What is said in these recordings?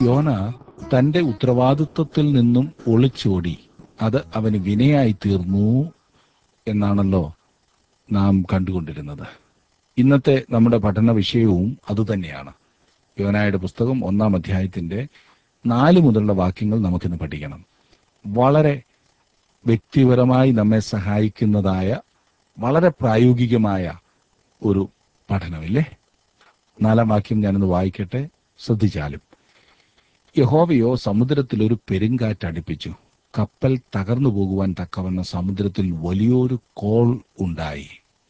യോന തന്റെ ഉത്തരവാദിത്വത്തിൽ നിന്നും ഒളിച്ചോടി അത് അവന് വിനയായി തീർന്നു എന്നാണല്ലോ നാം കണ്ടുകൊണ്ടിരുന്നത് ഇന്നത്തെ നമ്മുടെ പഠന വിഷയവും അതുതന്നെയാണ് യോനായുടെ പുസ്തകം ഒന്നാം അധ്യായത്തിന്റെ നാല് മുതലുള്ള വാക്യങ്ങൾ നമുക്കിന്ന് പഠിക്കണം വളരെ വ്യക്തിപരമായി നമ്മെ സഹായിക്കുന്നതായ വളരെ പ്രായോഗികമായ ഒരു പഠനമില്ലേ നാലാം വാക്യം ഞാനൊന്ന് വായിക്കട്ടെ ശ്രദ്ധിച്ചാലും യഹോവയോ സമുദ്രത്തിൽ ഒരു പെരുങ്കാറ്റ് അടുപ്പിച്ചു കപ്പൽ തകർന്നു പോകുവാൻ തക്കവണ്ണം സമുദ്രത്തിൽ വലിയൊരു കോൾ ഉണ്ടായി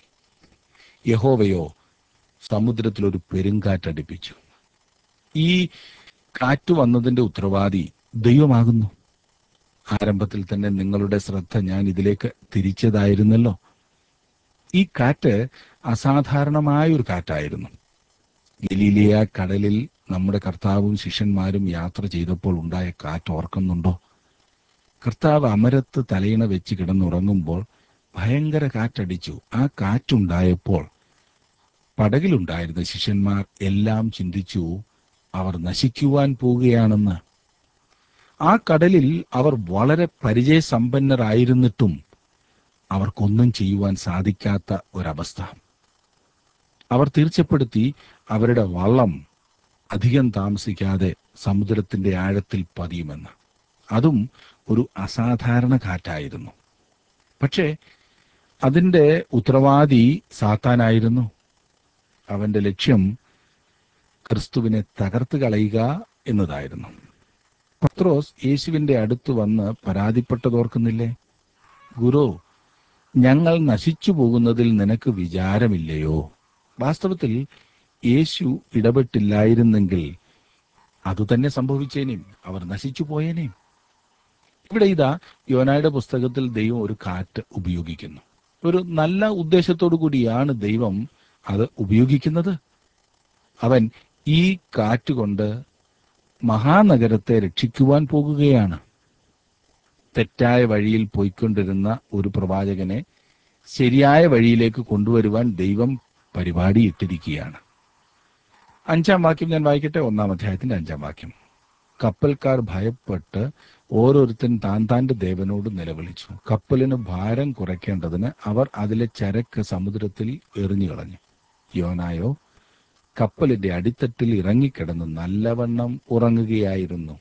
യഹോവയോ സമുദ്രത്തിൽ ഒരു പെരുങ്കാറ്റ് അടുപ്പിച്ചു ഈ കാറ്റ് വന്നതിന്റെ ഉത്തരവാദി ദൈവമാകുന്നു ആരംഭത്തിൽ തന്നെ നിങ്ങളുടെ ശ്രദ്ധ ഞാൻ ഇതിലേക്ക് തിരിച്ചതായിരുന്നല്ലോ ഈ കാറ്റ് അസാധാരണമായ ഒരു കാറ്റായിരുന്നു ഗലീലിയ കടലിൽ നമ്മുടെ കർത്താവും ശിഷ്യന്മാരും യാത്ര ചെയ്തപ്പോൾ ഉണ്ടായ കാറ്റ് ഓർക്കുന്നുണ്ടോ കർത്താവ് അമരത്ത് തലയിണ വെച്ച് കിടന്നുറങ്ങുമ്പോൾ ഭയങ്കര കാറ്റടിച്ചു ആ കാറ്റുണ്ടായപ്പോൾ പടകിലുണ്ടായിരുന്ന ശിഷ്യന്മാർ എല്ലാം ചിന്തിച്ചു അവർ നശിക്കുവാൻ പോവുകയാണെന്ന് ആ കടലിൽ അവർ വളരെ പരിചയസമ്പന്നരായിരുന്നിട്ടും അവർക്കൊന്നും ചെയ്യുവാൻ സാധിക്കാത്ത ഒരവസ്ഥ അവർ തീർച്ചപ്പെടുത്തി അവരുടെ വള്ളം അധികം താമസിക്കാതെ സമുദ്രത്തിന്റെ ആഴത്തിൽ പതിയുമെന്ന് അതും ഒരു അസാധാരണ കാറ്റായിരുന്നു പക്ഷേ അതിന്റെ ഉത്തരവാദി സാത്താനായിരുന്നു അവന്റെ ലക്ഷ്യം ക്രിസ്തുവിനെ തകർത്ത് കളയുക എന്നതായിരുന്നു പത്രോസ് യേശുവിന്റെ അടുത്ത് വന്ന് പരാതിപ്പെട്ടതോർക്കുന്നില്ലേ ഗുരു ഞങ്ങൾ നശിച്ചു പോകുന്നതിൽ നിനക്ക് വിചാരമില്ലയോ വാസ്തവത്തിൽ യേശു ഇടപെട്ടില്ലായിരുന്നെങ്കിൽ അതുതന്നെ സംഭവിച്ചേനേം അവർ നശിച്ചു പോയേനേം ഇവിടെ ഇതാ യോനായുടെ പുസ്തകത്തിൽ ദൈവം ഒരു കാറ്റ് ഉപയോഗിക്കുന്നു ഒരു നല്ല ഉദ്ദേശത്തോടു കൂടിയാണ് ദൈവം അത് ഉപയോഗിക്കുന്നത് അവൻ ഈ കാറ്റ് കൊണ്ട് മഹാനഗരത്തെ രക്ഷിക്കുവാൻ പോകുകയാണ് തെറ്റായ വഴിയിൽ പോയിക്കൊണ്ടിരുന്ന ഒരു പ്രവാചകനെ ശരിയായ വഴിയിലേക്ക് കൊണ്ടുവരുവാൻ ദൈവം പരിപാടി ഇട്ടിരിക്കുകയാണ് അഞ്ചാം വാക്യം ഞാൻ വായിക്കട്ടെ ഒന്നാം അധ്യായത്തിന്റെ അഞ്ചാം വാക്യം കപ്പൽക്കാർ ഭയപ്പെട്ട് ഓരോരുത്തൻ താൻ താന്റെ ദേവനോട് നിലവിളിച്ചു കപ്പലിന് ഭാരം കുറയ്ക്കേണ്ടതിന് അവർ അതിലെ ചരക്ക് സമുദ്രത്തിൽ എറിഞ്ഞു കളഞ്ഞു യോനായോ കപ്പലിന്റെ അടിത്തട്ടിൽ ഇറങ്ങിക്കിടന്ന് നല്ലവണ്ണം ഉറങ്ങുകയായിരുന്നു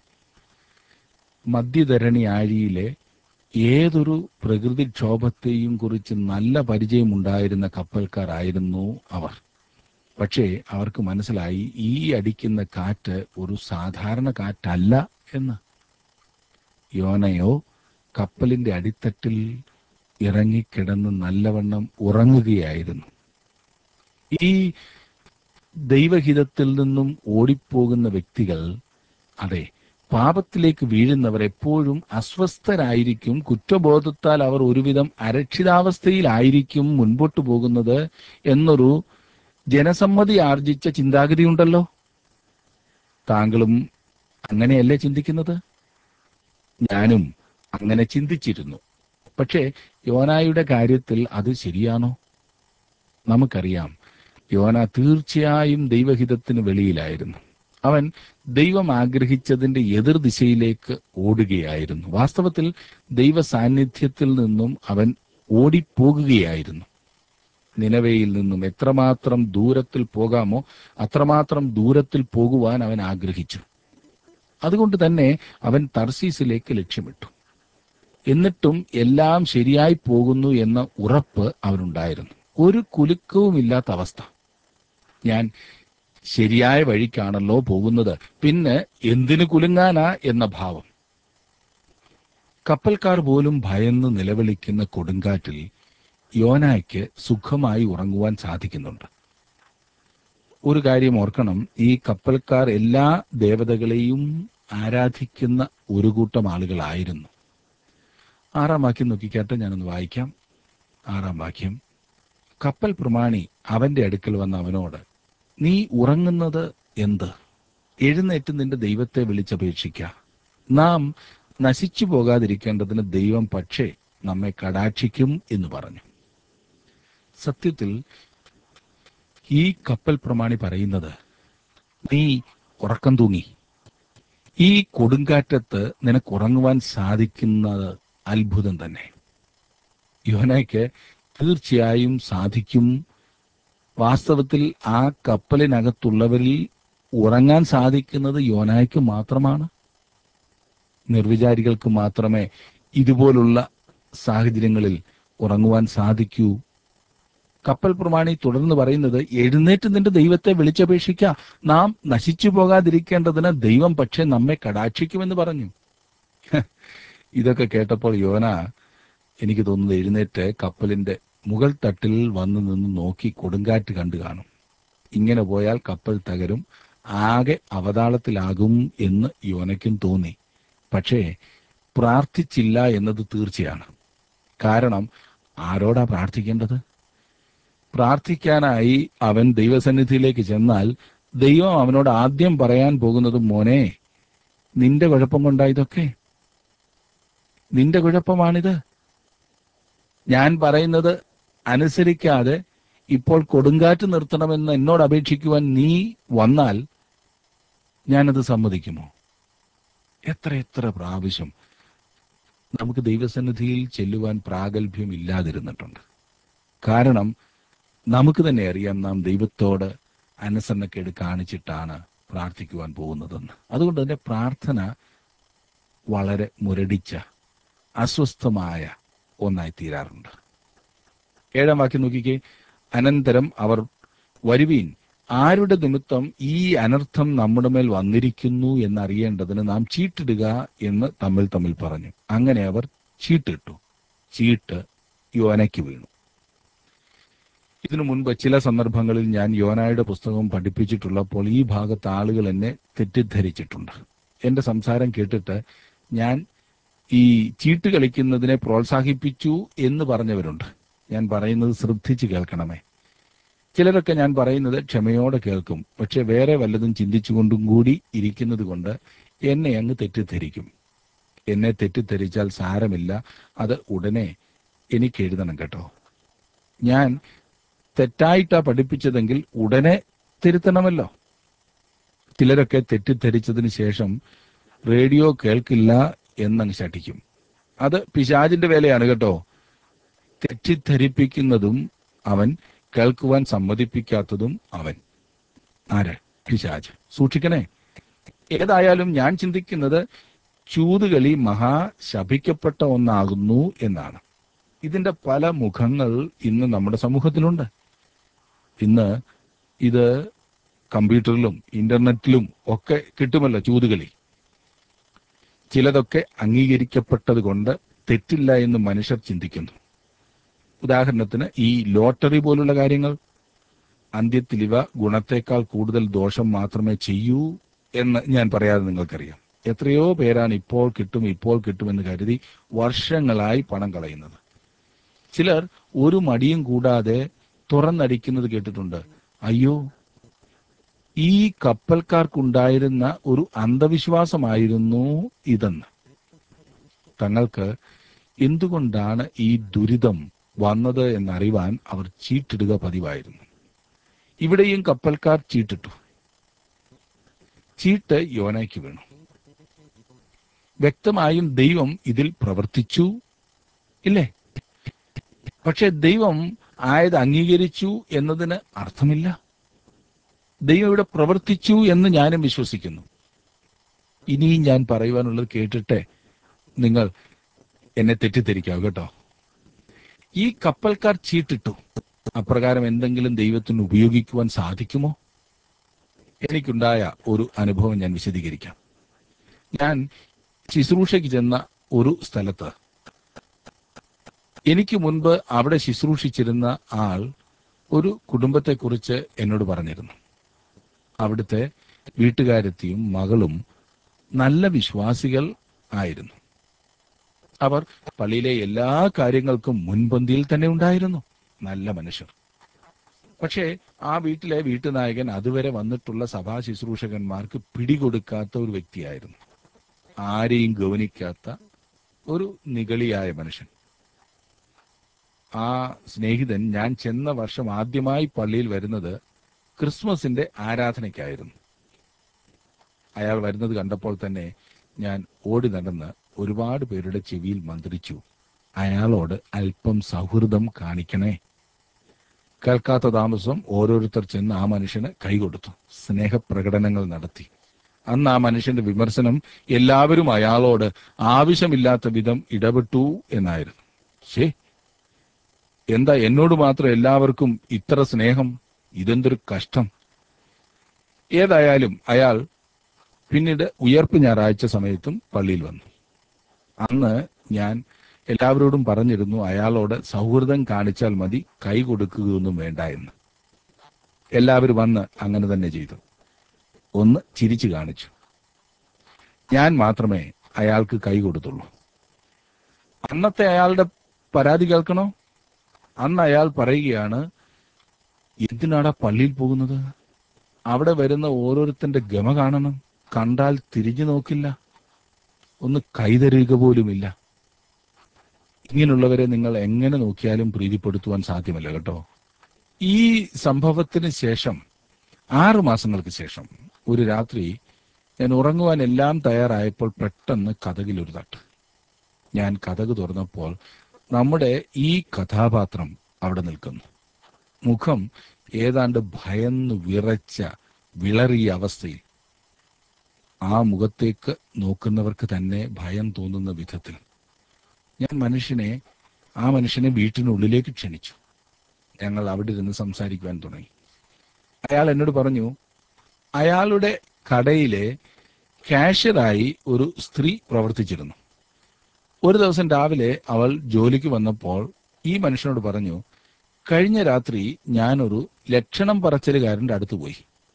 മധ്യധരണി ആഴിയിലെ ഏതൊരു പ്രകൃതിക്ഷോഭത്തെയും കുറിച്ച് നല്ല പരിചയമുണ്ടായിരുന്ന കപ്പൽക്കാരായിരുന്നു അവർ പക്ഷേ അവർക്ക് മനസ്സിലായി ഈ അടിക്കുന്ന കാറ്റ് ഒരു സാധാരണ കാറ്റല്ല എന്ന് യോനയോ കപ്പലിന്റെ അടിത്തട്ടിൽ ഇറങ്ങിക്കിടന്ന് നല്ലവണ്ണം ഉറങ്ങുകയായിരുന്നു ഈ ദൈവഹിതത്തിൽ നിന്നും ഓടിപ്പോകുന്ന വ്യക്തികൾ അതെ പാപത്തിലേക്ക് വീഴുന്നവർ എപ്പോഴും അസ്വസ്ഥരായിരിക്കും കുറ്റബോധത്താൽ അവർ ഒരുവിധം അരക്ഷിതാവസ്ഥയിലായിരിക്കും മുൻപോട്ട് പോകുന്നത് എന്നൊരു ജനസമ്മതി ആർജിച്ച ചിന്താഗതി ഉണ്ടല്ലോ താങ്കളും അങ്ങനെയല്ലേ ചിന്തിക്കുന്നത് ഞാനും അങ്ങനെ ചിന്തിച്ചിരുന്നു പക്ഷേ യോനായുടെ കാര്യത്തിൽ അത് ശരിയാണോ നമുക്കറിയാം യോന തീർച്ചയായും ദൈവഹിതത്തിന് വെളിയിലായിരുന്നു അവൻ ദൈവം ആഗ്രഹിച്ചതിന്റെ എതിർദിശയിലേക്ക് ഓടുകയായിരുന്നു വാസ്തവത്തിൽ ദൈവ സാന്നിധ്യത്തിൽ നിന്നും അവൻ ഓടിപ്പോകുകയായിരുന്നു നിലവയിൽ നിന്നും എത്രമാത്രം ദൂരത്തിൽ പോകാമോ അത്രമാത്രം ദൂരത്തിൽ പോകുവാൻ അവൻ ആഗ്രഹിച്ചു അതുകൊണ്ട് തന്നെ അവൻ തർസീസിലേക്ക് ലക്ഷ്യമിട്ടു എന്നിട്ടും എല്ലാം ശരിയായി പോകുന്നു എന്ന ഉറപ്പ് അവനുണ്ടായിരുന്നു ഒരു കുലുക്കവുമില്ലാത്ത അവസ്ഥ ഞാൻ ശരിയായ വഴിക്കാണല്ലോ പോകുന്നത് പിന്നെ എന്തിനു കുലുങ്ങാനാ എന്ന ഭാവം കപ്പൽക്കാർ പോലും ഭയന്ന് നിലവിളിക്കുന്ന കൊടുങ്കാറ്റിൽ യോനായ്ക്ക് സുഖമായി ഉറങ്ങുവാൻ സാധിക്കുന്നുണ്ട് ഒരു കാര്യം ഓർക്കണം ഈ കപ്പൽക്കാർ എല്ലാ ദേവതകളെയും ആരാധിക്കുന്ന ഒരു കൂട്ടം ആളുകളായിരുന്നു ആറാം വാക്യം നോക്കിക്കാട്ടെ ഞാനൊന്ന് വായിക്കാം ആറാം വാക്യം കപ്പൽ പ്രമാണി അവന്റെ അടുക്കൽ വന്ന അവനോട് നീ ഉറങ്ങുന്നത് എന്ത് എഴുന്നേറ്റ് നിന്റെ ദൈവത്തെ വിളിച്ചപേക്ഷിക്ക നാം നശിച്ചു പോകാതിരിക്കേണ്ടതിന് ദൈവം പക്ഷേ നമ്മെ കടാക്ഷിക്കും എന്ന് പറഞ്ഞു സത്യത്തിൽ ഈ കപ്പൽ പ്രമാണി പറയുന്നത് നീ ഉറക്കം തൂങ്ങി ഈ കൊടുങ്കാറ്റത്ത് നിനക്ക് ഉറങ്ങുവാൻ സാധിക്കുന്നത് അത്ഭുതം തന്നെ യോനയ്ക്ക് തീർച്ചയായും സാധിക്കും വാസ്തവത്തിൽ ആ കപ്പലിനകത്തുള്ളവരിൽ ഉറങ്ങാൻ സാധിക്കുന്നത് യോനായ്ക്ക് മാത്രമാണ് നിർവിചാരികൾക്ക് മാത്രമേ ഇതുപോലുള്ള സാഹചര്യങ്ങളിൽ ഉറങ്ങുവാൻ സാധിക്കൂ കപ്പൽ പ്രമാണി തുടർന്ന് പറയുന്നത് എഴുന്നേറ്റ് നിന്റെ ദൈവത്തെ വിളിച്ചപേക്ഷിക്ക നാം നശിച്ചു പോകാതിരിക്കേണ്ടതിന് ദൈവം പക്ഷെ നമ്മെ കടാക്ഷിക്കുമെന്ന് പറഞ്ഞു ഹ, ഇതൊക്കെ കേട്ടപ്പോൾ യോന എനിക്ക് തോന്നുന്നത് എഴുന്നേറ്റ് കപ്പലിന്റെ മുകൾ തട്ടിൽ വന്നു നിന്ന് നോക്കി കൊടുങ്കാറ്റ് കണ്ടു കാണും ഇങ്ങനെ പോയാൽ കപ്പൽ തകരും ആകെ അവതാളത്തിലാകും എന്ന് യോനയ്ക്കും തോന്നി പക്ഷേ പ്രാർത്ഥിച്ചില്ല എന്നത് തീർച്ചയാണ് കാരണം ആരോടാ പ്രാർത്ഥിക്കേണ്ടത് പ്രാർത്ഥിക്കാനായി അവൻ ദൈവസന്നിധിയിലേക്ക് ചെന്നാൽ ദൈവം അവനോട് ആദ്യം പറയാൻ പോകുന്നത് മോനെ നിന്റെ കുഴപ്പം കൊണ്ടാ ഇതൊക്കെ നിന്റെ കുഴപ്പമാണിത് ഞാൻ പറയുന്നത് അനുസരിക്കാതെ ഇപ്പോൾ കൊടുങ്കാറ്റ് നിർത്തണമെന്ന് എന്നോട് അപേക്ഷിക്കുവാൻ നീ വന്നാൽ ഞാനത് സമ്മതിക്കുമോ എത്ര എത്ര പ്രാവശ്യം നമുക്ക് ദൈവസന്നിധിയിൽ ചെല്ലുവാൻ പ്രാഗൽഭ്യം ഇല്ലാതിരുന്നിട്ടുണ്ട് കാരണം നമുക്ക് തന്നെ അറിയാം നാം ദൈവത്തോട് അനുസരണക്കേട് കാണിച്ചിട്ടാണ് പ്രാർത്ഥിക്കുവാൻ പോകുന്നതെന്ന് അതുകൊണ്ട് തന്നെ പ്രാർത്ഥന വളരെ മുരടിച്ച അസ്വസ്ഥമായ ഒന്നായി തീരാറുണ്ട് ഏഴാം വാക്യം നോക്കിക്കേ അനന്തരം അവർ വരുവീൻ ആരുടെ നിമിത്തം ഈ അനർത്ഥം നമ്മുടെ മേൽ വന്നിരിക്കുന്നു എന്നറിയേണ്ടതിന് നാം ചീട്ടിടുക എന്ന് തമ്മിൽ തമ്മിൽ പറഞ്ഞു അങ്ങനെ അവർ ചീട്ടിട്ടു ചീട്ട് യോനയ്ക്ക് വീണു ഇതിനു മുൻപ് ചില സന്ദർഭങ്ങളിൽ ഞാൻ യോനായുടെ പുസ്തകം പഠിപ്പിച്ചിട്ടുള്ളപ്പോൾ ഈ ഭാഗത്ത് ആളുകൾ എന്നെ തെറ്റിദ്ധരിച്ചിട്ടുണ്ട് എന്റെ സംസാരം കേട്ടിട്ട് ഞാൻ ഈ ചീട്ട് കളിക്കുന്നതിനെ പ്രോത്സാഹിപ്പിച്ചു എന്ന് പറഞ്ഞവരുണ്ട് ഞാൻ പറയുന്നത് ശ്രദ്ധിച്ച് കേൾക്കണമേ ചിലരൊക്കെ ഞാൻ പറയുന്നത് ക്ഷമയോടെ കേൾക്കും പക്ഷെ വേറെ വല്ലതും ചിന്തിച്ചുകൊണ്ടും കൂടി ഇരിക്കുന്നത് കൊണ്ട് എന്നെ അങ്ങ് തെറ്റിദ്ധരിക്കും എന്നെ തെറ്റിദ്ധരിച്ചാൽ സാരമില്ല അത് ഉടനെ എനിക്ക് എഴുതണം കേട്ടോ ഞാൻ തെറ്റായിട്ടാ പഠിപ്പിച്ചതെങ്കിൽ ഉടനെ തിരുത്തണമല്ലോ ചിലരൊക്കെ തെറ്റിദ്ധരിച്ചതിന് ശേഷം റേഡിയോ കേൾക്കില്ല എന്നങ്ങ് ശഠിക്കും അത് പിശാചിന്റെ വേലയാണ് കേട്ടോ തെറ്റിദ്ധരിപ്പിക്കുന്നതും അവൻ കേൾക്കുവാൻ സമ്മതിപ്പിക്കാത്തതും അവൻ ആര് പിശാജ് സൂക്ഷിക്കണേ ഏതായാലും ഞാൻ ചിന്തിക്കുന്നത് ചൂതുകളി മഹാ ശപിക്കപ്പെട്ട ഒന്നാകുന്നു എന്നാണ് ഇതിന്റെ പല മുഖങ്ങൾ ഇന്ന് നമ്മുടെ സമൂഹത്തിലുണ്ട് ഇന്ന് ഇത് കമ്പ്യൂട്ടറിലും ഇന്റർനെറ്റിലും ഒക്കെ കിട്ടുമല്ലോ ചൂതുകളി ചിലതൊക്കെ അംഗീകരിക്കപ്പെട്ടത് കൊണ്ട് തെറ്റില്ല എന്ന് മനുഷ്യർ ചിന്തിക്കുന്നു ഉദാഹരണത്തിന് ഈ ലോട്ടറി പോലുള്ള കാര്യങ്ങൾ അന്ത്യത്തിൽ ഇവ ഗുണത്തേക്കാൾ കൂടുതൽ ദോഷം മാത്രമേ ചെയ്യൂ എന്ന് ഞാൻ പറയാതെ നിങ്ങൾക്കറിയാം എത്രയോ പേരാണ് ഇപ്പോൾ കിട്ടും ഇപ്പോൾ കിട്ടുമെന്ന് കരുതി വർഷങ്ങളായി പണം കളയുന്നത് ചിലർ ഒരു മടിയും കൂടാതെ തുറന്നടിക്കുന്നത് കേട്ടിട്ടുണ്ട് അയ്യോ ഈ കപ്പൽക്കാർക്കുണ്ടായിരുന്ന ഒരു അന്ധവിശ്വാസമായിരുന്നു ഇതെന്ന് തങ്ങൾക്ക് എന്തുകൊണ്ടാണ് ഈ ദുരിതം വന്നത് എന്നറിവാൻ അവർ ചീട്ടിടുക പതിവായിരുന്നു ഇവിടെയും കപ്പൽക്കാർ ചീട്ടിട്ടു ചീട്ട് യോനയ്ക്ക് വീണു വ്യക്തമായും ദൈവം ഇതിൽ പ്രവർത്തിച്ചു ഇല്ലേ പക്ഷെ ദൈവം ആയത് അംഗീകരിച്ചു എന്നതിന് അർത്ഥമില്ല ദൈവം ഇവിടെ പ്രവർത്തിച്ചു എന്ന് ഞാനും വിശ്വസിക്കുന്നു ഇനിയും ഞാൻ പറയുവാനുള്ളത് കേട്ടിട്ടെ നിങ്ങൾ എന്നെ തെറ്റിദ്ധരിക്കാവും കേട്ടോ ഈ കപ്പൽക്കാർ ചീട്ടിട്ടു അപ്രകാരം എന്തെങ്കിലും ദൈവത്തിന് ഉപയോഗിക്കുവാൻ സാധിക്കുമോ എനിക്കുണ്ടായ ഒരു അനുഭവം ഞാൻ വിശദീകരിക്കാം ഞാൻ ശുശ്രൂഷയ്ക്ക് ചെന്ന ഒരു സ്ഥലത്ത് എനിക്ക് മുൻപ് അവിടെ ശുശ്രൂഷിച്ചിരുന്ന ആൾ ഒരു കുടുംബത്തെക്കുറിച്ച് എന്നോട് പറഞ്ഞിരുന്നു അവിടുത്തെ വീട്ടുകാരത്തിയും മകളും നല്ല വിശ്വാസികൾ ആയിരുന്നു അവർ പള്ളിയിലെ എല്ലാ കാര്യങ്ങൾക്കും മുൻപന്തിയിൽ തന്നെ ഉണ്ടായിരുന്നു നല്ല മനുഷ്യർ പക്ഷേ ആ വീട്ടിലെ വീട്ടുനായകൻ അതുവരെ വന്നിട്ടുള്ള സഭാ ശുശ്രൂഷകന്മാർക്ക് പിടികൊടുക്കാത്ത ഒരു വ്യക്തിയായിരുന്നു ആരെയും ഗൗനിക്കാത്ത ഒരു നിഗളിയായ മനുഷ്യൻ ആ സ്നേഹിതൻ ഞാൻ ചെന്ന വർഷം ആദ്യമായി പള്ളിയിൽ വരുന്നത് ക്രിസ്മസിന്റെ ആരാധനയ്ക്കായിരുന്നു അയാൾ വരുന്നത് കണ്ടപ്പോൾ തന്നെ ഞാൻ ഓടി നടന്ന് ഒരുപാട് പേരുടെ ചെവിയിൽ മന്ത്രിച്ചു അയാളോട് അല്പം സൗഹൃദം കാണിക്കണേ കേൾക്കാത്ത താമസം ഓരോരുത്തർ ചെന്ന് ആ മനുഷ്യന് കൈകൊടുത്തു സ്നേഹപ്രകടനങ്ങൾ നടത്തി അന്ന് ആ മനുഷ്യന്റെ വിമർശനം എല്ലാവരും അയാളോട് ആവശ്യമില്ലാത്ത വിധം ഇടപെട്ടു എന്നായിരുന്നു ശേ എന്താ എന്നോട് മാത്രം എല്ലാവർക്കും ഇത്ര സ്നേഹം ഇതെന്തൊരു കഷ്ടം ഏതായാലും അയാൾ പിന്നീട് ഉയർപ്പ് ഞായറാഴ്ച സമയത്തും പള്ളിയിൽ വന്നു അന്ന് ഞാൻ എല്ലാവരോടും പറഞ്ഞിരുന്നു അയാളോട് സൗഹൃദം കാണിച്ചാൽ മതി കൈ കൊടുക്കുകയൊന്നും വേണ്ട എന്ന് എല്ലാവരും വന്ന് അങ്ങനെ തന്നെ ചെയ്തു ഒന്ന് ചിരിച്ചു കാണിച്ചു ഞാൻ മാത്രമേ അയാൾക്ക് കൈ കൊടുത്തുള്ളൂ അന്നത്തെ അയാളുടെ പരാതി കേൾക്കണോ അന്ന് അയാൾ പറയുകയാണ് എന്തിനാടാ പള്ളിയിൽ പോകുന്നത് അവിടെ വരുന്ന ഓരോരുത്തന്റെ ഗമ കാണണം കണ്ടാൽ തിരിഞ്ഞു നോക്കില്ല ഒന്ന് കൈതരുക പോലുമില്ല ഇങ്ങനെയുള്ളവരെ നിങ്ങൾ എങ്ങനെ നോക്കിയാലും പ്രീതിപ്പെടുത്തുവാൻ സാധ്യമല്ല കേട്ടോ ഈ സംഭവത്തിന് ശേഷം ആറു മാസങ്ങൾക്ക് ശേഷം ഒരു രാത്രി ഞാൻ ഉറങ്ങുവാൻ എല്ലാം തയ്യാറായപ്പോൾ പെട്ടെന്ന് കഥകിൽ ഒരു തട്ട് ഞാൻ കഥക് തുറന്നപ്പോൾ നമ്മുടെ ഈ കഥാപാത്രം അവിടെ നിൽക്കുന്നു മുഖം ഏതാണ്ട് ഭയന്ന് വിറച്ച വിളറിയ അവസ്ഥയിൽ ആ മുഖത്തേക്ക് നോക്കുന്നവർക്ക് തന്നെ ഭയം തോന്നുന്ന വിധത്തിൽ ഞാൻ മനുഷ്യനെ ആ മനുഷ്യനെ വീട്ടിനുള്ളിലേക്ക് ക്ഷണിച്ചു ഞങ്ങൾ അവിടെ ഇരുന്ന് സംസാരിക്കുവാൻ തുടങ്ങി അയാൾ എന്നോട് പറഞ്ഞു അയാളുടെ കടയിലെ കാഷ്യറായി ഒരു സ്ത്രീ പ്രവർത്തിച്ചിരുന്നു ഒരു ദിവസം രാവിലെ അവൾ ജോലിക്ക് വന്നപ്പോൾ ഈ മനുഷ്യനോട് പറഞ്ഞു കഴിഞ്ഞ രാത്രി ഞാനൊരു ലക്ഷണം പറച്ചലുകാരൻ്റെ അടുത്ത് പോയി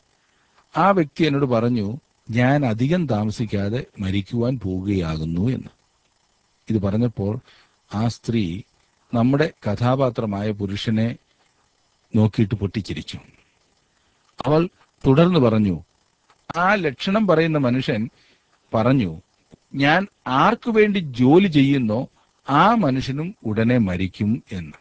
ആ വ്യക്തി എന്നോട് പറഞ്ഞു ഞാൻ അധികം താമസിക്കാതെ മരിക്കുവാൻ പോവുകയാകുന്നു എന്ന് ഇത് പറഞ്ഞപ്പോൾ ആ സ്ത്രീ നമ്മുടെ കഥാപാത്രമായ പുരുഷനെ നോക്കിയിട്ട് പൊട്ടിച്ചിരിച്ചു അവൾ തുടർന്ന് പറഞ്ഞു ആ ലക്ഷണം പറയുന്ന മനുഷ്യൻ പറഞ്ഞു ഞാൻ ആർക്കു വേണ്ടി ജോലി ചെയ്യുന്നോ ആ മനുഷ്യനും ഉടനെ മരിക്കും എന്ന്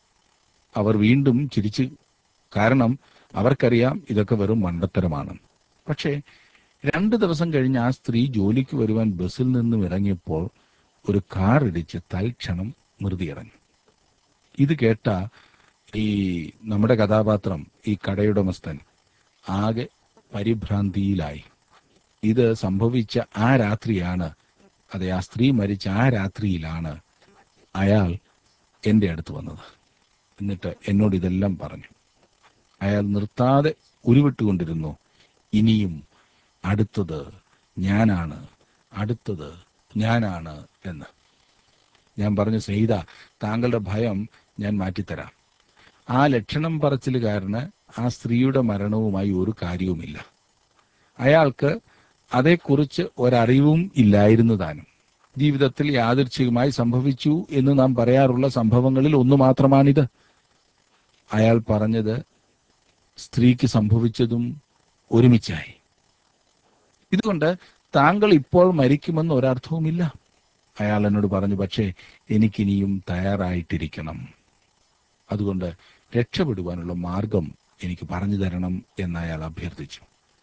അവർ വീണ്ടും ചിരിച്ചു കാരണം അവർക്കറിയാം ഇതൊക്കെ വെറും മണ്ടത്തരമാണ് പക്ഷേ രണ്ടു ദിവസം കഴിഞ്ഞ് ആ സ്ത്രീ ജോലിക്ക് വരുവാൻ ബസ്സിൽ നിന്നും ഇറങ്ങിയപ്പോൾ ഒരു കാർ ഇടിച്ച് തൽക്ഷണം മൃതിയിറങ്ങി ഇത് കേട്ട ഈ നമ്മുടെ കഥാപാത്രം ഈ കടയുടമസ്ഥൻ ആകെ പരിഭ്രാന്തിയിലായി ഇത് സംഭവിച്ച ആ രാത്രിയാണ് അതെ ആ സ്ത്രീ മരിച്ച ആ രാത്രിയിലാണ് അയാൾ എൻ്റെ അടുത്ത് വന്നത് എന്നിട്ട് എന്നോട് ഇതെല്ലാം പറഞ്ഞു അയാൾ നിർത്താതെ ഉരുവിട്ടുകൊണ്ടിരുന്നു ഇനിയും അടുത്തത് ഞാനാണ് അടുത്തത് ഞാനാണ് എന്ന് ഞാൻ പറഞ്ഞു സ്നേഹിത താങ്കളുടെ ഭയം ഞാൻ മാറ്റിത്തരാം ആ ലക്ഷണം പറച്ചിലുകാരന് ആ സ്ത്രീയുടെ മരണവുമായി ഒരു കാര്യവുമില്ല അയാൾക്ക് അതേക്കുറിച്ച് ഒരറിവും ഇല്ലായിരുന്നു താനും ജീവിതത്തിൽ യാദൃച്ഛികമായി സംഭവിച്ചു എന്ന് നാം പറയാറുള്ള സംഭവങ്ങളിൽ ഒന്ന് മാത്രമാണിത് അയാൾ പറഞ്ഞത് സ്ത്രീക്ക് സംഭവിച്ചതും ഒരുമിച്ചായി ഇതുകൊണ്ട് താങ്കൾ ഇപ്പോൾ മരിക്കുമെന്ന് ഒരർത്ഥവുമില്ല അയാൾ എന്നോട് പറഞ്ഞു പക്ഷേ എനിക്കിനിയും തയ്യാറായിട്ടിരിക്കണം അതുകൊണ്ട് രക്ഷപ്പെടുവാനുള്ള മാർഗം എനിക്ക് പറഞ്ഞു തരണം എന്ന് അയാൾ അഭ്യർത്ഥിച്ചു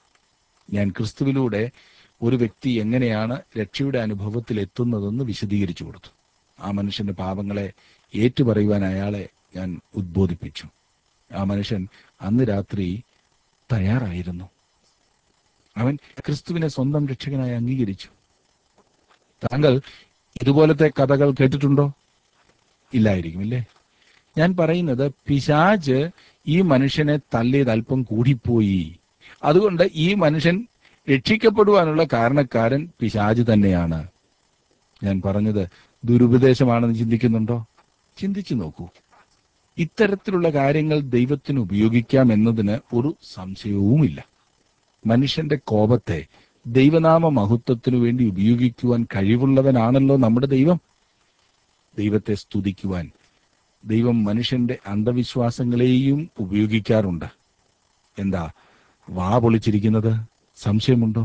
ഞാൻ ക്രിസ്തുവിലൂടെ ഒരു വ്യക്തി എങ്ങനെയാണ് രക്ഷയുടെ അനുഭവത്തിൽ എത്തുന്നതെന്ന് വിശദീകരിച്ചു കൊടുത്തു ആ മനുഷ്യന്റെ പാപങ്ങളെ ഏറ്റുപറയുവാൻ അയാളെ ഞാൻ ഉദ്ബോധിപ്പിച്ചു ആ മനുഷ്യൻ അന്ന് രാത്രി തയ്യാറായിരുന്നു അവൻ ക്രിസ്തുവിനെ സ്വന്തം രക്ഷകനായി അംഗീകരിച്ചു താങ്കൾ ഇതുപോലത്തെ കഥകൾ കേട്ടിട്ടുണ്ടോ ഇല്ലായിരിക്കും ഇല്ലേ ഞാൻ പറയുന്നത് പിശാജ് ഈ മനുഷ്യനെ തള്ളിയത് അല്പം കൂടിപ്പോയി അതുകൊണ്ട് ഈ മനുഷ്യൻ രക്ഷിക്കപ്പെടുവാനുള്ള കാരണക്കാരൻ പിശാജ് തന്നെയാണ് ഞാൻ പറഞ്ഞത് ദുരുപദേശമാണെന്ന് ചിന്തിക്കുന്നുണ്ടോ ചിന്തിച്ചു നോക്കൂ ഇത്തരത്തിലുള്ള കാര്യങ്ങൾ ദൈവത്തിന് ഉപയോഗിക്കാം എന്നതിന് ഒരു സംശയവുമില്ല മനുഷ്യന്റെ കോപത്തെ ദൈവനാമ മഹത്വത്തിനു വേണ്ടി ഉപയോഗിക്കുവാൻ കഴിവുള്ളവനാണല്ലോ നമ്മുടെ ദൈവം ദൈവത്തെ സ്തുതിക്കുവാൻ ദൈവം മനുഷ്യന്റെ അന്ധവിശ്വാസങ്ങളെയും ഉപയോഗിക്കാറുണ്ട് എന്താ വാ പൊളിച്ചിരിക്കുന്നത് സംശയമുണ്ടോ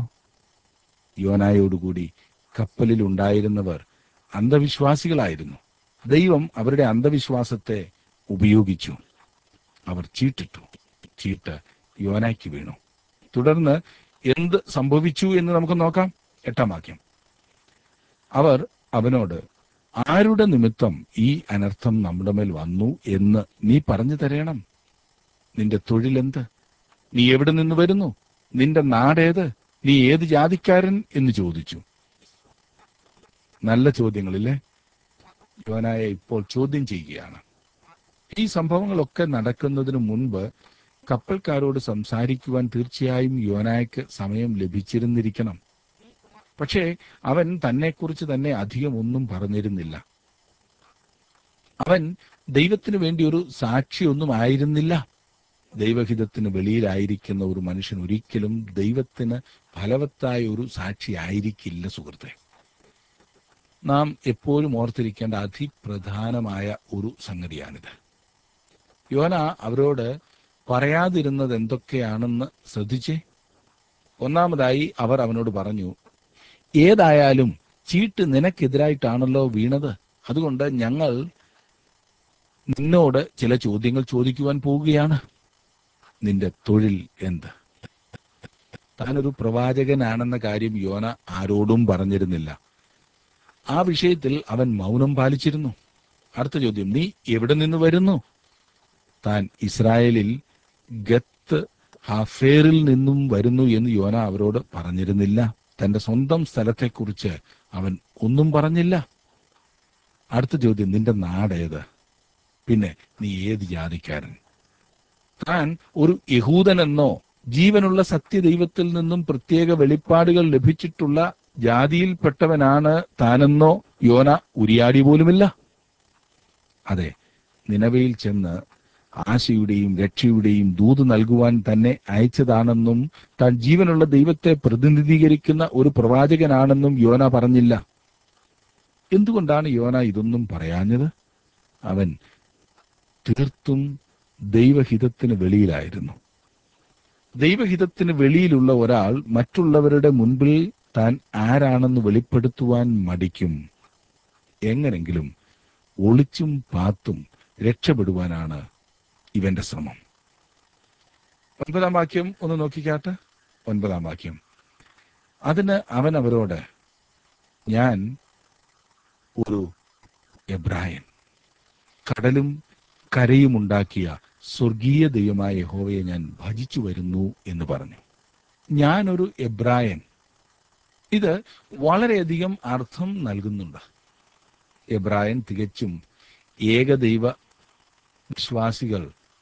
യോനായോടുകൂടി കപ്പലിൽ ഉണ്ടായിരുന്നവർ അന്ധവിശ്വാസികളായിരുന്നു ദൈവം അവരുടെ അന്ധവിശ്വാസത്തെ ഉപയോഗിച്ചു അവർ ചീട്ടിട്ടു ചീട്ട് യോനായ്ക്ക് വീണു തുടർന്ന് എന്ത് സംഭവിച്ചു എന്ന് നമുക്ക് നോക്കാം എട്ടാം വാക്യം അവർ അവനോട് ആരുടെ നിമിത്തം ഈ അനർത്ഥം നമ്മുടെ മേൽ വന്നു എന്ന് നീ പറഞ്ഞു തരേണം നിന്റെ തൊഴിലെന്ത് നീ എവിടെ നിന്ന് വരുന്നു നിന്റെ നാടേത് നീ ഏത് ജാതിക്കാരൻ എന്ന് ചോദിച്ചു നല്ല ചോദ്യങ്ങളില്ലേ യോനായ ഇപ്പോൾ ചോദ്യം ചെയ്യുകയാണ് ഈ സംഭവങ്ങളൊക്കെ നടക്കുന്നതിന് മുൻപ് കപ്പൽക്കാരോട് സംസാരിക്കുവാൻ തീർച്ചയായും യോനായ്ക്ക് സമയം ലഭിച്ചിരുന്നിരിക്കണം പക്ഷേ അവൻ തന്നെക്കുറിച്ച് തന്നെ അധികം ഒന്നും പറഞ്ഞിരുന്നില്ല അവൻ ദൈവത്തിന് വേണ്ടി ഒരു സാക്ഷിയൊന്നും ആയിരുന്നില്ല ദൈവഹിതത്തിന് വെളിയിലായിരിക്കുന്ന ഒരു മനുഷ്യൻ ഒരിക്കലും ദൈവത്തിന് ഫലവത്തായ ഒരു സാക്ഷി ആയിരിക്കില്ല സുഹൃത്തെ നാം എപ്പോഴും ഓർത്തിരിക്കേണ്ട അതിപ്രധാനമായ ഒരു സംഗതിയാണിത് യോന അവരോട് പറയാതിരുന്നത് എന്തൊക്കെയാണെന്ന് ശ്രദ്ധിച്ചേ ഒന്നാമതായി അവർ അവനോട് പറഞ്ഞു ഏതായാലും ചീട്ട് നിനക്കെതിരായിട്ടാണല്ലോ വീണത് അതുകൊണ്ട് ഞങ്ങൾ നിന്നോട് ചില ചോദ്യങ്ങൾ ചോദിക്കുവാൻ പോവുകയാണ് നിന്റെ തൊഴിൽ എന്ത് താനൊരു പ്രവാചകനാണെന്ന കാര്യം യോന ആരോടും പറഞ്ഞിരുന്നില്ല ആ വിഷയത്തിൽ അവൻ മൗനം പാലിച്ചിരുന്നു അടുത്ത ചോദ്യം നീ എവിടെ നിന്ന് വരുന്നു താൻ ഇസ്രായേലിൽ ഗത്ത് ഹഫേറിൽ നിന്നും വരുന്നു എന്ന് യോന അവരോട് പറഞ്ഞിരുന്നില്ല തന്റെ സ്വന്തം സ്ഥലത്തെക്കുറിച്ച് അവൻ ഒന്നും പറഞ്ഞില്ല അടുത്ത ചോദ്യം നിന്റെ നാടേത് പിന്നെ നീ ഏത് ജാതിക്കാരൻ താൻ ഒരു യഹൂദനെന്നോ ജീവനുള്ള സത്യദൈവത്തിൽ നിന്നും പ്രത്യേക വെളിപ്പാടുകൾ ലഭിച്ചിട്ടുള്ള ജാതിയിൽപ്പെട്ടവനാണ് താനെന്നോ യോന ഉരിയാടി പോലുമില്ല അതെ നിലവയിൽ ചെന്ന് ആശയുടെയും രക്ഷയുടെയും ദൂത് നൽകുവാൻ തന്നെ അയച്ചതാണെന്നും താൻ ജീവനുള്ള ദൈവത്തെ പ്രതിനിധീകരിക്കുന്ന ഒരു പ്രവാചകനാണെന്നും യോന പറഞ്ഞില്ല എന്തുകൊണ്ടാണ് യോന ഇതൊന്നും പറയാഞ്ഞത് അവൻ തീർത്തും ദൈവഹിതത്തിന് വെളിയിലായിരുന്നു ദൈവഹിതത്തിന് വെളിയിലുള്ള ഒരാൾ മറ്റുള്ളവരുടെ മുൻപിൽ താൻ ആരാണെന്ന് വെളിപ്പെടുത്തുവാൻ മടിക്കും എങ്ങനെങ്കിലും ഒളിച്ചും പാത്തും രക്ഷപ്പെടുവാനാണ് ഇവന്റെ ശ്രമം ഒൻപതാം വാക്യം ഒന്ന് നോക്കിക്കാട്ടെ ഒൻപതാം വാക്യം അതിന് അവൻ അവരോട് ഞാൻ ഒരു എബ്രായൻ കടലും കരയും ഉണ്ടാക്കിയ സ്വർഗീയ ദൈവമായ യഹോവയെ ഞാൻ ഭജിച്ചു വരുന്നു എന്ന് പറഞ്ഞു ഞാനൊരു എബ്രായൻ ഇത് വളരെയധികം അർത്ഥം നൽകുന്നുണ്ട് എബ്രായൻ തികച്ചും ഏകദൈവ വിശ്വാസികൾ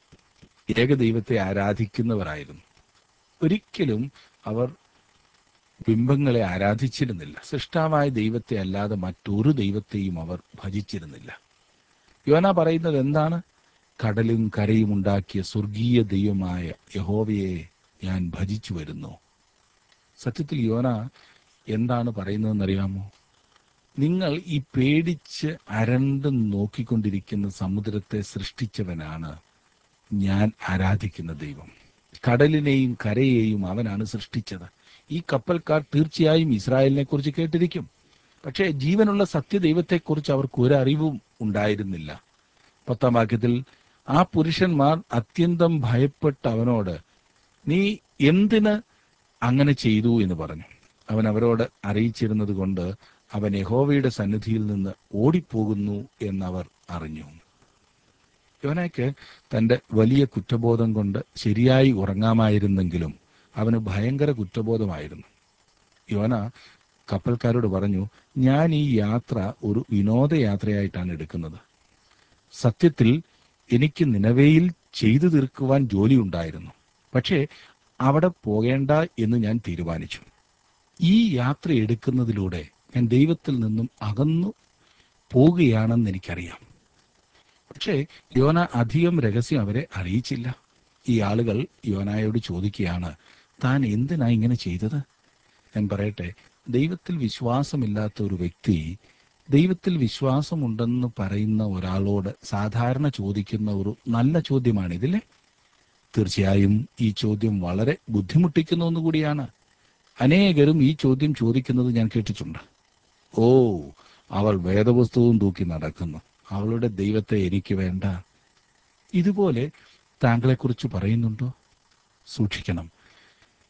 ഏകദൈവത്തെ ആരാധിക്കുന്നവരായിരുന്നു ഒരിക്കലും അവർ ബിംബങ്ങളെ ആരാധിച്ചിരുന്നില്ല സൃഷ്ടാവായ ദൈവത്തെ അല്ലാതെ മറ്റൊരു ദൈവത്തെയും അവർ ഭജിച്ചിരുന്നില്ല യോന പറയുന്നത് എന്താണ് കടലും കരയും ഉണ്ടാക്കിയ സ്വർഗീയ ദൈവമായ യഹോവയെ ഞാൻ ഭജിച്ചു വരുന്നു സത്യത്തിൽ യോന എന്താണ് പറയുന്നതെന്നറിയാമോ നിങ്ങൾ ഈ പേടിച്ച് അരണ്ട് നോക്കിക്കൊണ്ടിരിക്കുന്ന സമുദ്രത്തെ സൃഷ്ടിച്ചവനാണ് ഞാൻ ആരാധിക്കുന്ന ദൈവം കടലിനെയും കരയെയും അവനാണ് സൃഷ്ടിച്ചത് ഈ കപ്പൽക്കാർ തീർച്ചയായും ഇസ്രായേലിനെ കുറിച്ച് കേട്ടിരിക്കും പക്ഷേ ജീവനുള്ള സത്യദൈവത്തെക്കുറിച്ച് അവർക്ക് ഒരു അറിവും ഉണ്ടായിരുന്നില്ല പത്താം വാക്യത്തിൽ ആ പുരുഷന്മാർ അത്യന്തം ഭയപ്പെട്ട അവനോട് നീ എന്തിന് അങ്ങനെ ചെയ്തു എന്ന് പറഞ്ഞു അവൻ അവരോട് അറിയിച്ചിരുന്നത് കൊണ്ട് അവൻ യഹോവയുടെ സന്നിധിയിൽ നിന്ന് ഓടിപ്പോകുന്നു എന്നവർ അറിഞ്ഞു യോനയ്ക്ക് തന്റെ വലിയ കുറ്റബോധം കൊണ്ട് ശരിയായി ഉറങ്ങാമായിരുന്നെങ്കിലും അവന് ഭയങ്കര കുറ്റബോധമായിരുന്നു യോന കപ്പൽക്കാരോട് പറഞ്ഞു ഞാൻ ഈ യാത്ര ഒരു വിനോദയാത്രയായിട്ടാണ് എടുക്കുന്നത് സത്യത്തിൽ എനിക്ക് നിലവയിൽ ചെയ്തു തീർക്കുവാൻ ജോലി ഉണ്ടായിരുന്നു പക്ഷേ അവിടെ പോകേണ്ട എന്ന് ഞാൻ തീരുമാനിച്ചു ഈ യാത്ര എടുക്കുന്നതിലൂടെ ഞാൻ ദൈവത്തിൽ നിന്നും അകന്നു പോകുകയാണെന്ന് എനിക്കറിയാം പക്ഷേ യോന അധികം രഹസ്യം അവരെ അറിയിച്ചില്ല ഈ ആളുകൾ യോനായോട് ചോദിക്കുകയാണ് താൻ എന്തിനാ ഇങ്ങനെ ചെയ്തത് ഞാൻ പറയട്ടെ ദൈവത്തിൽ വിശ്വാസമില്ലാത്ത ഒരു വ്യക്തി ദൈവത്തിൽ വിശ്വാസമുണ്ടെന്ന് പറയുന്ന ഒരാളോട് സാധാരണ ചോദിക്കുന്ന ഒരു നല്ല ചോദ്യമാണ് ഇതില്ലേ തീർച്ചയായും ഈ ചോദ്യം വളരെ ബുദ്ധിമുട്ടിക്കുന്ന ഒന്നുകൂടിയാണ് അനേകരും ഈ ചോദ്യം ചോദിക്കുന്നത് ഞാൻ കേട്ടിട്ടുണ്ട് ഓ അവൾ വേദപുസ്തകവും തൂക്കി നടക്കുന്നു അവളുടെ ദൈവത്തെ എനിക്ക് വേണ്ട ഇതുപോലെ താങ്കളെക്കുറിച്ച് പറയുന്നുണ്ടോ സൂക്ഷിക്കണം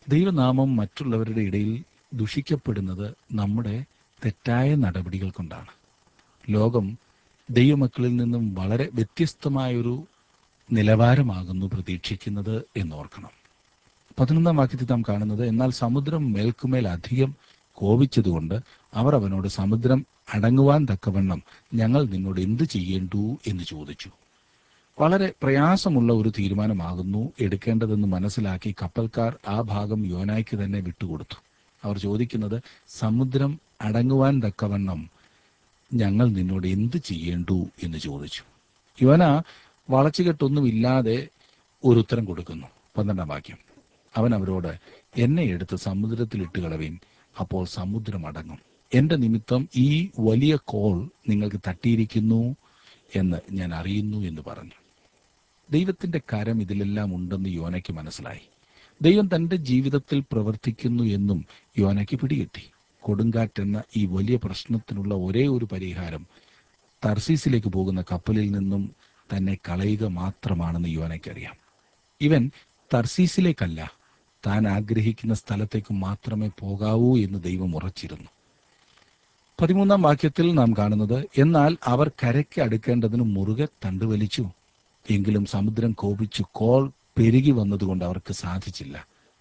ദൈവനാമം മറ്റുള്ളവരുടെ ഇടയിൽ ദുഷിക്കപ്പെടുന്നത് നമ്മുടെ തെറ്റായ നടപടികൾ കൊണ്ടാണ് ലോകം ദൈവമക്കളിൽ നിന്നും വളരെ വ്യത്യസ്തമായൊരു നിലവാരമാകുന്നു പ്രതീക്ഷിക്കുന്നത് എന്നോർക്കണം പതിനൊന്നാം വാക്യത്തിൽ നാം കാണുന്നത് എന്നാൽ സമുദ്രം മേൽക്കുമേൽ അധികം കോപിച്ചതുകൊണ്ട് അവർ അവനോട് സമുദ്രം അടങ്ങുവാൻ തക്കവണ്ണം ഞങ്ങൾ നിന്നോട് എന്ത് ചെയ്യേണ്ടു എന്ന് ചോദിച്ചു വളരെ പ്രയാസമുള്ള ഒരു തീരുമാനമാകുന്നു എടുക്കേണ്ടതെന്ന് മനസ്സിലാക്കി കപ്പൽക്കാർ ആ ഭാഗം യോനായ്ക്ക് തന്നെ വിട്ടുകൊടുത്തു അവർ ചോദിക്കുന്നത് സമുദ്രം അടങ്ങുവാൻ തക്കവണ്ണം ഞങ്ങൾ നിന്നോട് എന്ത് ചെയ്യേണ്ടു എന്ന് ചോദിച്ചു യോന വളച്ചുകെട്ടൊന്നുമില്ലാതെ ഒരു ഉത്തരം കൊടുക്കുന്നു പന്ത്രണ്ടാം വാക്യം അവൻ അവരോട് എന്നെ എടുത്ത് സമുദ്രത്തിൽ ഇട്ട് കളവീൻ അപ്പോൾ സമുദ്രം അടങ്ങും എന്റെ നിമിത്തം ഈ വലിയ കോൾ നിങ്ങൾക്ക് തട്ടിയിരിക്കുന്നു എന്ന് ഞാൻ അറിയുന്നു എന്ന് പറഞ്ഞു ദൈവത്തിന്റെ കരം ഇതിലെല്ലാം ഉണ്ടെന്ന് യോനയ്ക്ക് മനസ്സിലായി ദൈവം തന്റെ ജീവിതത്തിൽ പ്രവർത്തിക്കുന്നു എന്നും യോനയ്ക്ക് പിടികിട്ടി കൊടുങ്കാറ്റെന്ന ഈ വലിയ പ്രശ്നത്തിനുള്ള ഒരേ ഒരു പരിഹാരം തർസീസിലേക്ക് പോകുന്ന കപ്പലിൽ നിന്നും തന്നെ കളയുക മാത്രമാണെന്ന് യോനയ്ക്കറിയാം ഇവൻ തർസീസിലേക്കല്ല താൻ ആഗ്രഹിക്കുന്ന സ്ഥലത്തേക്ക് മാത്രമേ പോകാവൂ എന്ന് ദൈവം ഉറച്ചിരുന്നു പതിമൂന്നാം വാക്യത്തിൽ നാം കാണുന്നത് എന്നാൽ അവർ കരയ്ക്ക് അടുക്കേണ്ടതിന് മുറുകെ തണ്ടുവലിച്ചു എങ്കിലും സമുദ്രം കോപിച്ചു കോൾ പെരുകി വന്നതുകൊണ്ട് അവർക്ക് സാധിച്ചില്ല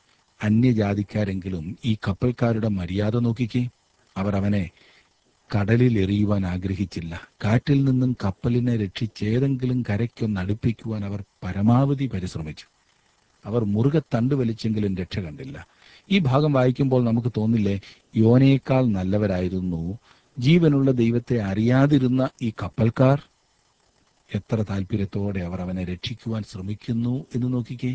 അന്യജാതിക്കാരെങ്കിലും ഈ കപ്പൽക്കാരുടെ മര്യാദ നോക്കിക്കേ അവർ അവനെ കടലിൽ എറിയുവാൻ ആഗ്രഹിച്ചില്ല കാറ്റിൽ നിന്നും കപ്പലിനെ രക്ഷിച്ച് ഏതെങ്കിലും കരയ്ക്കൊന്ന് അടുപ്പിക്കുവാൻ അവർ പരമാവധി പരിശ്രമിച്ചു അവർ മുറുകെ തണ്ടു വലിച്ചെങ്കിലും രക്ഷ കണ്ടില്ല ഈ ഭാഗം വായിക്കുമ്പോൾ നമുക്ക് തോന്നില്ലേ യോനയേക്കാൾ നല്ലവരായിരുന്നു ജീവനുള്ള ദൈവത്തെ അറിയാതിരുന്ന ഈ കപ്പൽക്കാർ എത്ര താല്പര്യത്തോടെ അവർ അവനെ രക്ഷിക്കുവാൻ ശ്രമിക്കുന്നു എന്ന് നോക്കിക്കേ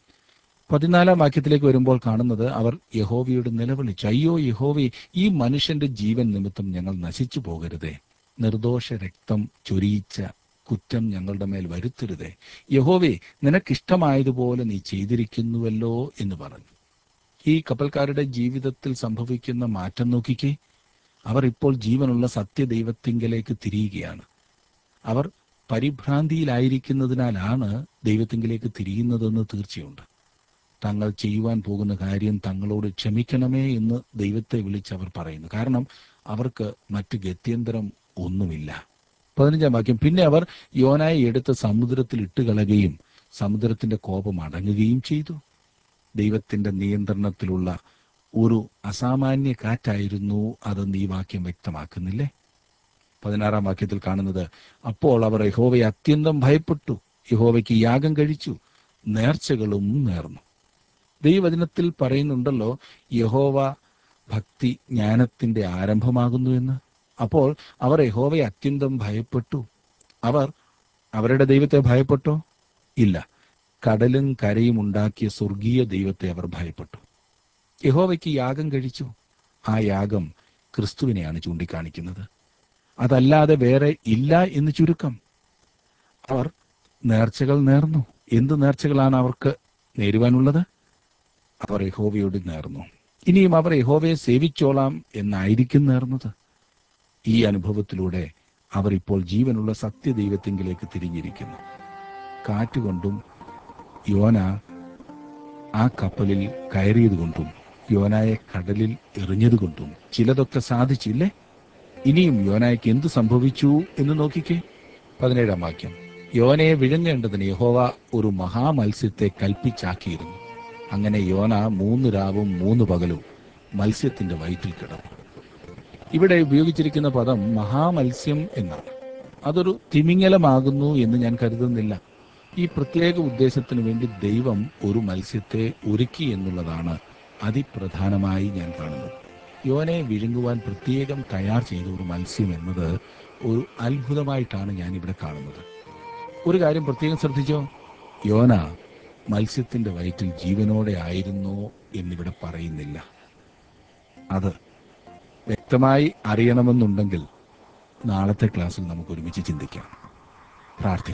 പതിനാലാം വാക്യത്തിലേക്ക് വരുമ്പോൾ കാണുന്നത് അവർ യഹോവയോട് നിലവിളിച്ചു അയ്യോ യഹോവേ ഈ മനുഷ്യന്റെ ജീവൻ നിമിത്തം ഞങ്ങൾ നശിച്ചു പോകരുതേ നിർദോഷ രക്തം ചൊരിയിച്ച കുറ്റം ഞങ്ങളുടെ മേൽ വരുത്തരുതേ യഹോവേ നിനക്കിഷ്ടമായതുപോലെ നീ ചെയ്തിരിക്കുന്നുവല്ലോ എന്ന് പറഞ്ഞു ഈ കപ്പൽക്കാരുടെ ജീവിതത്തിൽ സംഭവിക്കുന്ന മാറ്റം നോക്കിക്കേ അവർ ഇപ്പോൾ ജീവനുള്ള സത്യദൈവത്തിങ്കലേക്ക് തിരിയുകയാണ് അവർ പരിഭ്രാന്തിയിലായിരിക്കുന്നതിനാലാണ് ദൈവത്തിങ്കിലേക്ക് തിരിയുന്നതെന്ന് തീർച്ചയുണ്ട് തങ്ങൾ ചെയ്യുവാൻ പോകുന്ന കാര്യം തങ്ങളോട് ക്ഷമിക്കണമേ എന്ന് ദൈവത്തെ വിളിച്ച് അവർ പറയുന്നു കാരണം അവർക്ക് മറ്റു ഗത്യന്തരം ഒന്നുമില്ല പതിനഞ്ചാം വാക്യം പിന്നെ അവർ യോനായെ എടുത്ത് സമുദ്രത്തിൽ ഇട്ടുകളയുകയും സമുദ്രത്തിന്റെ കോപം അടങ്ങുകയും ചെയ്തു ദൈവത്തിന്റെ നിയന്ത്രണത്തിലുള്ള ഒരു അസാമാന്യ കാറ്റായിരുന്നു അതെന്ന് ഈ വാക്യം വ്യക്തമാക്കുന്നില്ലേ പതിനാറാം വാക്യത്തിൽ കാണുന്നത് അപ്പോൾ അവർ യഹോവയെ അത്യന്തം ഭയപ്പെട്ടു യഹോവയ്ക്ക് യാഗം കഴിച്ചു നേർച്ചകളും നേർന്നു ദൈവവചനത്തിൽ പറയുന്നുണ്ടല്ലോ യഹോവ ഭക്തി ജ്ഞാനത്തിന്റെ ആരംഭമാകുന്നു എന്ന് അപ്പോൾ അവർ യഹോവയെ അത്യന്തം ഭയപ്പെട്ടു അവർ അവരുടെ ദൈവത്തെ ഭയപ്പെട്ടോ ഇല്ല കടലും കരയും ഉണ്ടാക്കിയ സ്വർഗീയ ദൈവത്തെ അവർ ഭയപ്പെട്ടു യഹോവയ്ക്ക് യാഗം കഴിച്ചു ആ യാഗം ക്രിസ്തുവിനെയാണ് ചൂണ്ടിക്കാണിക്കുന്നത് അതല്ലാതെ വേറെ ഇല്ല എന്ന് ചുരുക്കം അവർ നേർച്ചകൾ നേർന്നു എന്ത് നേർച്ചകളാണ് അവർക്ക് നേരുവാനുള്ളത് അവർ യഹോവയോട് നേർന്നു ഇനിയും അവർ യഹോവയെ സേവിച്ചോളാം എന്നായിരിക്കും നേർന്നത് ഈ അനുഭവത്തിലൂടെ അവർ ഇപ്പോൾ ജീവനുള്ള സത്യദൈവത്തിങ്കിലേക്ക് തിരിഞ്ഞിരിക്കുന്നു കാറ്റുകൊണ്ടും യോന ആ കപ്പലിൽ കയറിയതുകൊണ്ടും യോനായെ കടലിൽ എറിഞ്ഞതുകൊണ്ടും ചിലതൊക്കെ സാധിച്ചില്ലേ ഇനിയും യോനായ്ക്ക് എന്ത് സംഭവിച്ചു എന്ന് നോക്കിക്കേ പതിനേഴാം വാക്യം യോനയെ വിഴുങ്ങേണ്ടതിന് യഹോവ ഒരു മഹാമത്സ്യത്തെ കൽപ്പിച്ചാക്കിയിരുന്നു അങ്ങനെ യോന മൂന്ന് രാവും മൂന്ന് പകലും മത്സ്യത്തിന്റെ വയറ്റിൽ കിടന്നു ഇവിടെ ഉപയോഗിച്ചിരിക്കുന്ന പദം മഹാമത്സ്യം എന്നാണ് അതൊരു തിമിങ്ങലമാകുന്നു എന്ന് ഞാൻ കരുതുന്നില്ല ഈ പ്രത്യേക ഉദ്ദേശത്തിന് വേണ്ടി ദൈവം ഒരു മത്സ്യത്തെ ഒരുക്കി എന്നുള്ളതാണ് അതിപ്രധാനമായി ഞാൻ കാണുന്നത് യോനയെ വിഴുങ്ങുവാൻ പ്രത്യേകം തയ്യാർ ചെയ്ത ഒരു മത്സ്യം എന്നത് ഒരു അത്ഭുതമായിട്ടാണ് ഞാൻ ഇവിടെ കാണുന്നത് ഒരു കാര്യം പ്രത്യേകം ശ്രദ്ധിച്ചോ യോന മത്സ്യത്തിന്റെ വയറ്റിൽ ജീവനോടെ ആയിരുന്നോ എന്നിവിടെ പറയുന്നില്ല അത് വ്യക്തമായി അറിയണമെന്നുണ്ടെങ്കിൽ നാളത്തെ ക്ലാസ്സിൽ നമുക്ക് ഒരുമിച്ച് ചിന്തിക്കാം പ്രാർത്ഥിക്കാം